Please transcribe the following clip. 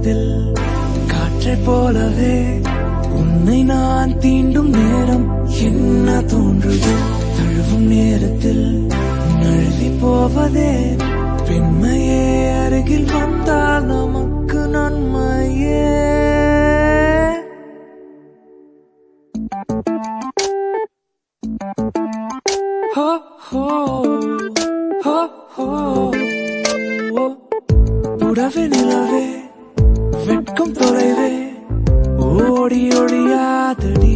நேரத்தில் காற்றைப் போலவே உன்னை நான் தீண்டும் நேரம் என்ன தோன்றுது தழுவும் நேரத்தில் நழுவி போவதே பெண்மையே அருகில் வந்தால் நமக்கு நன்மையே ஹோ ஹோ ஹோ ஹோ புடவை நிலவே வெட்கம் தொலைவே ஓடி ஒழியாதடி